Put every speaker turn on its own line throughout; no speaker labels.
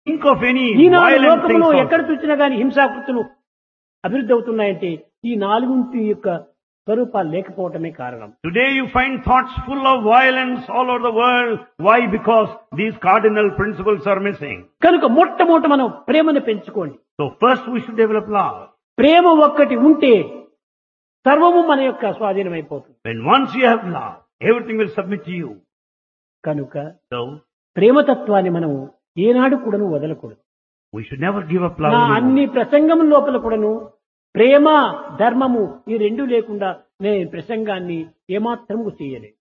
think of any
Eenadu
violent things.
లోకంలో
also.
ఎక్కడ చూసినా గానీ హింసాకృతులు అభివృద్ధి అవుతున్నాయంటే ఈ నాలుగుంటి యొక్క స్వరూపాలు లేకపోవటమే కారణం
Today you find thoughts full of violence all over the world. Why? Because these cardinal principles are missing.
కనుక మొట్టమొదట మనం ప్రేమను పెంచుకోండి
So first we should develop love.
ప్రేమ ఒక్కటి ఉంటే సర్వము మన యొక్క స్వాధీనమైపోతుంది
When once you have love, everything will submit to you.
కనుక
So
ప్రేమతత్వాన్ని మనం ఏనాడు కూడాను వదలకూడదు
we should never give up love.
నా
anymore.
అన్ని ప్రసంగం లోపల కూడాను ప్రేమ ధర్మము ఈ రెండు లేకుండా నేను ప్రసంగాన్ని ఏమాత్రము చేయలేదు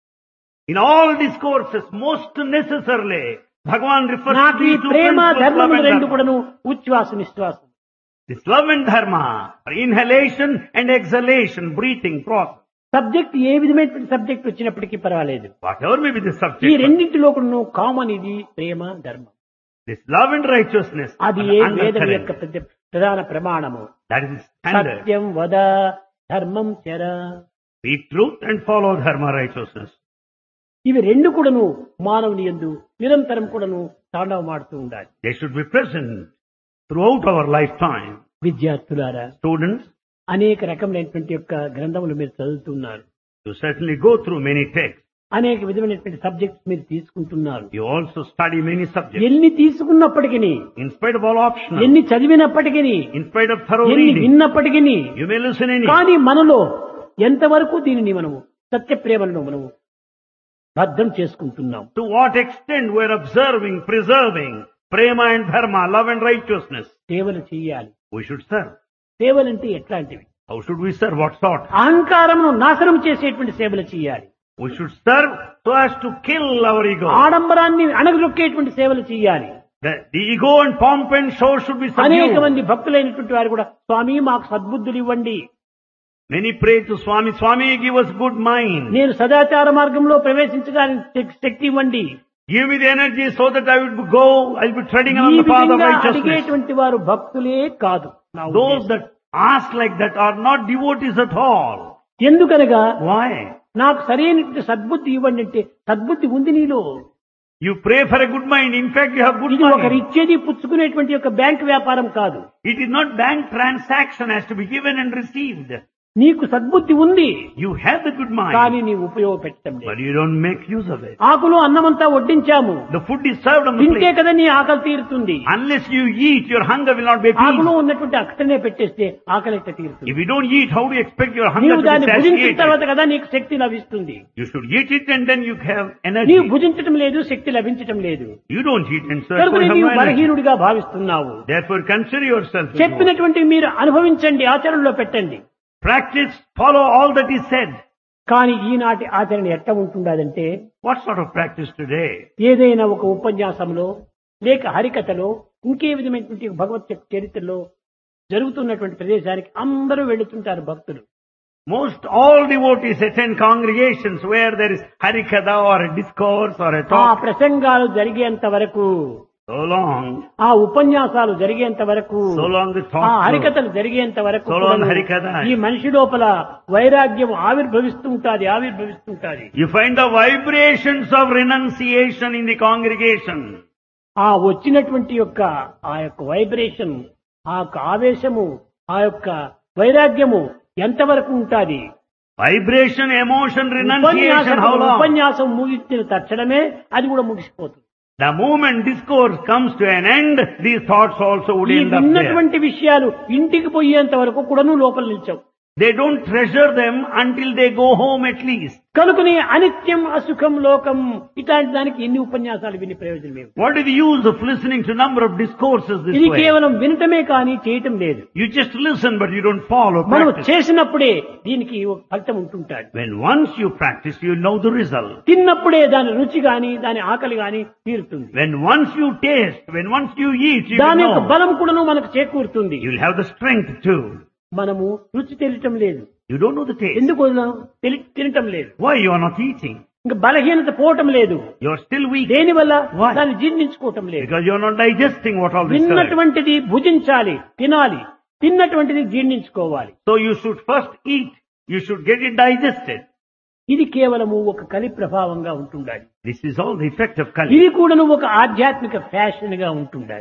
In all discourses, most necessarily, Bhagavan refers to
నాకు ఈ
these two
Prema
principles, love
ధర్మము
and
రెండు
dharma.
కూడాను ఉచ్ఛ్వాస నిశ్వాసం
This love and dharma are inhalation and exhalation, breathing process.
Subject ఏ విధమైనటువంటి సబ్జెక్ట్ వచ్చినప్పటికీ పర్వాలేదు
Whatever may be the
ఈ
subject,
రెండింటిలో కూడాను కామన్ ఇది ప్రేమ ధర్మం
this love and righteousness
అది
are
ఏ
the
వేదం
undercurrent.
యొక్క పెద్ద ప్రధాన ప్రమాణము
That is the standard.
సత్యం వద ధర్మం చర
Speak truth and follow dharma righteousness.
ఇవి రెండు కూడాను మానవుని ఎందు నిరంతరం కూడాను తాండవమాడుతూ ఉండాలి
They should be present throughout our lifetime.
విద్యార్థులారా
Students,
అనేక రకములైనటువంటి యొక్క గ్రంథములు మీరు చదువుతున్నారు
you certainly go through many texts.
అనేక విధమైనటువంటి సబ్జెక్ట్స్ మీరు తీసుకుంటున్నారు
You also study many subjects.
ఎన్ని తీసుకున్నప్పటికీ
In spite of all optional,
ఎన్ని చదివినప్పటికీ
in spite of thorough
ఎన్ని
reading,
విన్నప్పటికీ
you may listen any.
కానీ మనలో ఎంతవరకు దీనిని మనము సత్య ప్రేమలను మనము భద్రం చేసుకుంటున్నాం
To what extent we are observing, preserving prema and dharma, love and righteousness.
సేవలు చేయాలి
We should serve.
సేవలంటే ఎట్లాంటివి
How should we serve? What sort?
అహంకారమును నాశనం చేసేటువంటి సేవలు చేయాలి
We should serve so as to kill our ego.
ఆడంబరాన్ని అణగదొక్కేటువంటి సేవలు చేయాలి
The, the ego and pomp and show should be
అనేక
subdued.
మంది భక్తులైనటువంటి వారు కూడా స్వామి మాకు సద్బుద్ధులు ఇవ్వండి
Many pray to Swami, Swami give us good mind.
నేను సదాచార మార్గంలో ప్రవేశించడానికి శక్- శక్తి ఇవ్వండి
Give me the energy so that I will go, I'll be treading
ఈ
on the path of
విధంగా
righteousness.
అడిగేటువంటి వారు భక్తులే కాదు నా
Those
ఉద్దేశం.
that ask like that are not devotees at all.
ఎందుకనగా
Why?
నాకు సరైనటువంటి సద్బుద్ధి ఇవ్వండి అంటే సద్బుద్ధి ఉంది నీలో
You pray for a good mind. In fact, you have good
ఇది ఒకరు
mind.
ఇచ్చేది పుచ్చుకునేటువంటి యొక్క బ్యాంక్ వ్యాపారం కాదు
It is not bank transaction has to be given and received.
నీకు సద్బుద్ధి ఉంది
You have the good mind,
కానీ నీవు ఉపయోగపెట్టడం
but
లేదు
you don't make use of it.
ఆకులు అన్నమంతా వడ్డించాము
The food is served on the
తింటే
plate.
కదా నీ ఆకలి తీరుతుంది
Unless you eat, your hunger will not be
ఆకులు
appeased.
ఉన్నటువంటి అక్కడనే పెట్టేస్తే ఆకలి ఎట్ట తీరుతుంది
If you don't eat, how do you expect your hunger
నీవు
to
దాన్ని
be
భుజించిన
satiated?
తర్వాత కదా నీకు శక్తి లభిస్తుంది
You should eat it and then you have energy.
నీవు భుజించటం లేదు శక్తి లభించటం లేదు
You don't eat and so
కనుక
therefore you have
నీవు
no energy.
బలహీనుడిగా భావిస్తున్నావు
Therefore consider yourself. as you are.
చెప్పినటువంటి మీరు అనుభవించండి ఆచరణలో పెట్టండి
Practice, follow all that is said.
కానీ ఈనాటి ఆచరణ ఎట్ట ఉంటుండదంటే
What sort of practice today?
ఏదైనా ఒక ఉపన్యాసంలో లేక హరికథలో ఇంకే విధమైనటువంటి భగవత్ చ- చరిత్రలో జరుగుతున్నటువంటి ప్రదేశానికి అందరూ వెళుతుంటారు భక్తులు
Most all devotees attend congregations where there is harikatha or a discourse or a
ఆ
talk.
ప్రసంగాలు జరిగేంత వరకు
So long,
ఆ ఉపన్యాసాలు జరిగేంత వరకు
so long the
ఆ
talk. goes.
హరికథలు జరిగేంత వరకు
So long
కూడాను
హరికథ.
ఈ మనిషి లోపల వైరాగ్యం ఆవిర్భవిస్తుంటాది ఆవిర్భవిస్తుంటాది
You find the vibrations of renunciation in the congregation.
ఆ వచ్చినటువంటి యొక్క ఆ యొక్క వైబ్రేషన్ ఆ యొక్క ఆవేశము ఆ యొక్క వైరాగ్యము ఎంతవరకు ఉంటాది
Vibration, emotion, renunciation,
ఉపన్యాసం
how long?
ఉపన్యాసం ముగించిన తక్షణమే అది కూడా ముగిసిపోతుంది
The moment discourse comes to an end, these thoughts also would
ఈ
end up there.
విన్నటువంటి విషయాలు ఇంటికి పోయేంత వరకు కూడాను లోపల నిలిచావు
They don't treasure them until they go home at least.
కనుకని అనిత్యం అసుఖం లోకం ఇట్లాంటి దానికి ఎన్ని ఉపన్యాసాలు విని ప్రయోజనం ఏమి
What is the use of listening to number of discourses this
ఇది
way?
కేవలం వినటమే కానీ చేయటం లేదు
You just listen but you don't follow
మనం
practice.
చేసినప్పుడే దీనికి ఒక ఫలితం ఉంటుంటాడు
When once you practice, you know the result.
తిన్నప్పుడే దాని రుచి గాని దాని ఆకలి గాని తీరుతుంది
When once you taste, when once you eat, you will
దాని యొక్క
know.
బలం కూడాను మనకు చేకూరుతుంది
You'll have the strength too.
మనము రుచి తెలియటం లేదు
You don't know the taste.
ఎందుకు వదలం? తెలి- తినటం లేదు
Why you are not eating?
ఇంకా బలహీనత పోవటం లేదు
You are still weak
దేని వల్ల
Why?
దాన్ని జీర్ణించుకోవటం లేదు
because you are not digesting what all this is.
విన్నటువంటిది భుజించాలి తినాలి తిన్నటువంటిది జీర్ణించుకోవాలి
So you should first eat. You should get it digested.
ఇది కేవలము ఒక కలి ప్రభావంగా ఉంటుండాలి
This is all the effect of Kali.
ఇది కూడాను ఒక ఆధ్యాత్మిక ఫ్యాషన్ గా ఉంటుండాలి